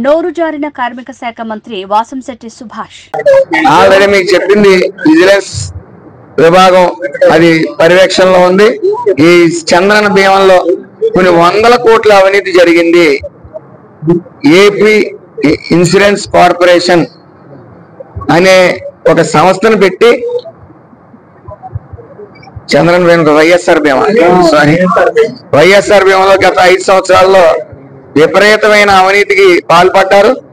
నోరు జారిన కార్మిక శాఖ మంత్రి వాసంశెట్టి సుభాష్ ఆల్రెడీ మీకు చెప్పింది విజిలెన్స్ విభాగం అది పర్యవేక్షణలో ఉంది ఈ చంద్రన భీమంలో కొన్ని వందల కోట్ల అవినీతి జరిగింది ఏపీ ఇన్సూరెన్స్ కార్పొరేషన్ అనే ఒక సంస్థను పెట్టి చంద్రన్ బీమా వైఎస్ఆర్ బీమా సారీ వైఎస్ఆర్ బీమాలో గత ఐదు సంవత్సరాల్లో విపరీతమైన అవినీతికి పాల్పడ్డారు